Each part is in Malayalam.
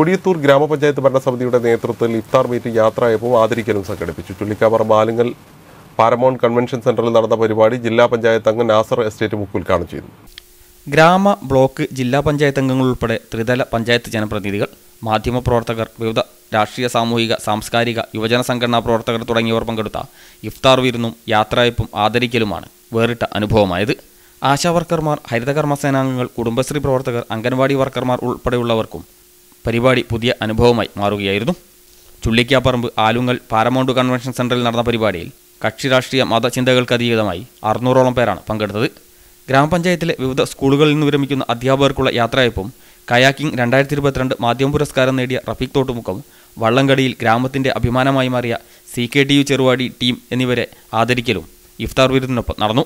കൊടിയത്തൂർ ഗ്രാമപഞ്ചായത്ത് ഭരണസമിതിയുടെ നേതൃത്വത്തിൽ ഇഫ്താർ മീറ്റ് യാത്രയപ്പവും ആദരിക്കലും സംഘടിപ്പിച്ചു ചുള്ളിക്കാപ്പറമ്പ് ആലുങ്ങൽ പാരമൗണ്ട് കൺവെൻഷൻ സെന്ററിൽ നടന്ന പരിപാടി ജില്ലാ പഞ്ചായത്ത് അംഗം നാസർ എസ്റ്റേറ്റ് മുക്ക് ഉദ്ഘാടനം ചെയ്തു ഗ്രാമ ബ്ലോക്ക് ജില്ലാ പഞ്ചായത്ത് അംഗങ്ങൾ ഉൾപ്പെടെ ത്രിതല പഞ്ചായത്ത് ജനപ്രതിനിധികൾ മാധ്യമപ്രവർത്തകർ വിവിധ രാഷ്ട്രീയ സാമൂഹിക സാംസ്കാരിക യുവജന സംഘടനാ പ്രവർത്തകർ തുടങ്ങിയവർ പങ്കെടുത്ത ഇഫ്താർ വിരുന്നും യാത്രയപ്പും ആദരിക്കലുമാണ് വേറിട്ട അനുഭവമായത് ആശാവർക്കർമാർ ഹരിതകർമ്മസേനാംഗങ്ങൾ കുടുംബശ്രീ പ്രവർത്തകർ അംഗൻവാടി വർക്കർമാർ ഉൾപ്പെടെയുള്ളവർക്കും പരിപാടി പുതിയ അനുഭവമായി മാറുകയായിരുന്നു ചുള്ളിക്കാപ്പറമ്പ് ആലുങ്ങൽ പാരമൗണ്ട് കൺവെൻഷൻ സെന്ററിൽ നടന്ന പരിപാടിയിൽ കക്ഷി രാഷ്ട്രീയ മതചിന്തകൾക്കതീതമായി അറുന്നൂറോളം പേരാണ് പങ്കെടുത്തത് ഗ്രാമപഞ്ചായത്തിലെ വിവിധ സ്കൂളുകളിൽ നിന്ന് വിരമിക്കുന്ന അധ്യാപകർക്കുള്ള യാത്രയപ്പും കയാക്കിംഗ് രണ്ടായിരത്തി ഇരുപത്തിരണ്ട് മാധ്യമ പുരസ്കാരം നേടിയ റഫീഖ് തോട്ടുമുഖം വള്ളംകടിയിൽ ഗ്രാമത്തിന്റെ അഭിമാനമായി മാറിയ C K T U Cheruvadi team എന്നിവരെ ആദരിക്കലും ഇഫ്താർ വിരുന്നിനൊപ്പം നടന്നു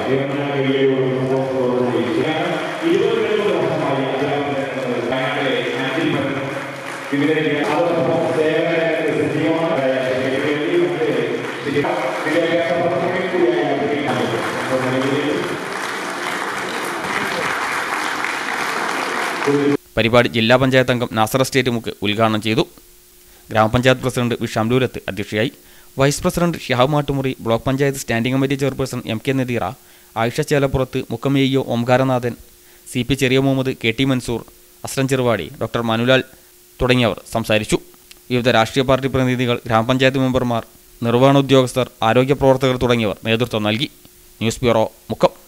പരിപാടി ജില്ലാ പഞ്ചായത്ത് അംഗം നാസർ എസ്റ്റേറ്റ് മുക്ക് ഉദ്ഘാടനം ചെയ്തു ഗ്രാമപഞ്ചായത്ത് പ്രസിഡന്റ് വി ഷംലൂരത്ത് അധ്യക്ഷയായി vice president Shihab Mattumuri block panchayat standing committee chairperson M K Nadeera Ayisha Chelappurath മുക്കമേയ്യോ Omkaranathan C P Cheriya Muhammed K T Mansoor Aslan Cheruvadi doctor Manulal തുടങ്ങിയവർ സംസാരിച്ചു വിവിധ രാഷ്ട്രീയ പാർട്ടി പ്രതിനിധികൾ ഗ്രാമപഞ്ചായത്ത് മെമ്പർമാർ നിർവഹണ ഉദ്യോഗസ്ഥർ ആരോഗ്യ പ്രവർത്തകർ തുടങ്ങിയവർ നേതൃത്വം നൽകി ന്യൂസ് ബ്യൂറോ മുക്കം